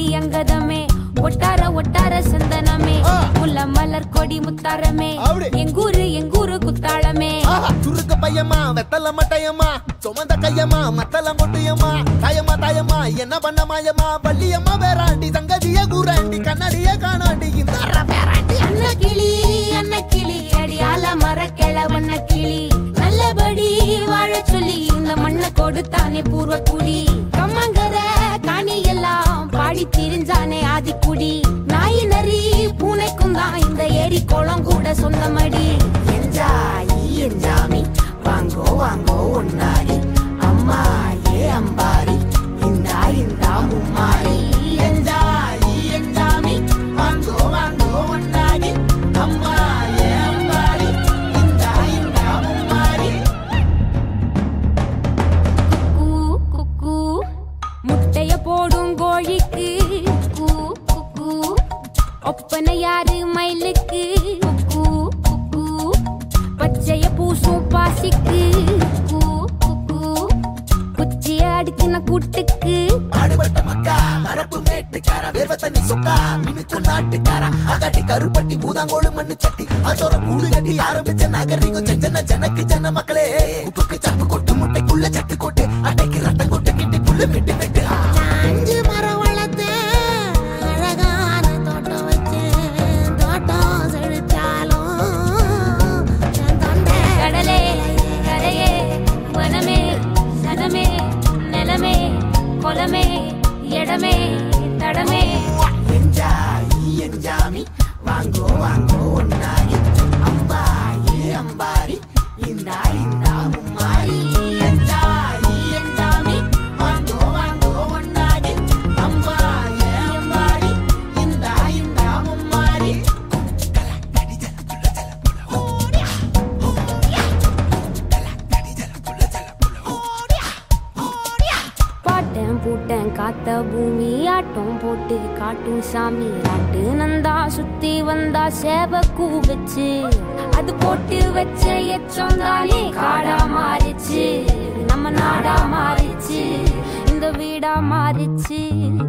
முடி அங்கதமே ஒட்டார ஒட்டார சந்தனமே ஆ. முல்ல மலர் கொடி முத்தாரமே அப்படி. எங்கூரு எங்கூரு குத்தாளமே ஆஹா, சுருக்கு பையமா வெத்தல மட்டையம்மா சுமந்த கையம்மா மத்தல மொட்டையம்மா தாயம்மா தாயம்மா என்ன பண்ண மாயம்மா பள்ளியம்மா வேறாண்டி சங்கதிய கூறாண்டி கண்ணாடிய காணாண்டி இந்த பேராண்டி அன்ன கிளி அன்ன கிளி அடியால மரக்கிழ வண்ண கிளி நல்லபடி வாழ சொல்லி இந்த மண்ணை கொடுத்தானே பூர்வ குடி கம்மங்கர காணி எல்லாம் பாடி திரிஞ்சானே ஆதிக்குடி நாய் நரி பூனைக்கும் தான் இந்த ஏரி குளம் கூட சொந்தமடி என்ஜாய் என்ஜாமி வாங்கோ வாங்கோ ஒன்னாரி அம்மா ஏ அம்பாரி இந்தா இந்தா மும்மாரி என்ஜாய் என்ஜாமி வாங்கோ வாங்கோ ஒன்னாரி அம்மா ஏ அம்பாரி இந்தா இந்தா மும்மாரி குக்கு குக்கு முட்டைய போடும் கோழிக்கு குக்கு குக்கு ஒப்பனை யாரு மயிலுக்கு குக்கு குக்கு பச்சைய பூசும் பாசிக்கு குக்கு குக்கு குச்சிய அடுக்கின கூட்டுக்கு ஆடுபட்ட மக்கா மரப்பு மேட்டுக்கார வேர்வ தண்ணி சொக்கா மினுக்கு நாட்டுக்கார அகாட்டி கருப்பட்டி பூதாங்கோடு மண்ணு சட்டி அதோட கூடு கட்டி ஆரம்பிச்ச நாகரிகம் செஞ்சன ஜனக்கு ஜன மக்களே உப்புக்கு சப்பு கொட்டு முட்டைக்குள்ள சட்டு கொட்டு அட்டைக்கு ரத்தம் கொட்டு கிட்டி புல்லு வெட்டு வெட்டு அஞ்சு மரம் வளர்த்தேன் அழகான தோட்டம் வச்சேன் தோட்டம் செழிச்சாலும் என் தொண்டை கடலே கரையே வனமே சனமே நிலமே கொலமே இடமே தடமே என்ஜாய் என்ஜாமி வாங்கோ வாங்கோ ஒன்னாரி அம்பா ஏ அம்பாரி இந்தா இந்தா மும்மாரி என்ஜாய் என்ஜாமி வாங்கோ வாங்கோ ஒன்னாரி அம்பா ஏ அம்பாரி இந்தா இந்தா மும்மாரி பாட்டேன் பூட்டேன் காத்த பூமி ஆட்டம் போட்டு காட்டும் சாமி ஆட்டு நந்தா சுத்தி வந்தா சேவ கூ வச்சு அது போட்டு வச்ச எச்சம் தானே காடா மாறிச்சு நம்ம நாடா மாறிச்சு இந்த வீடா மாறிச்சு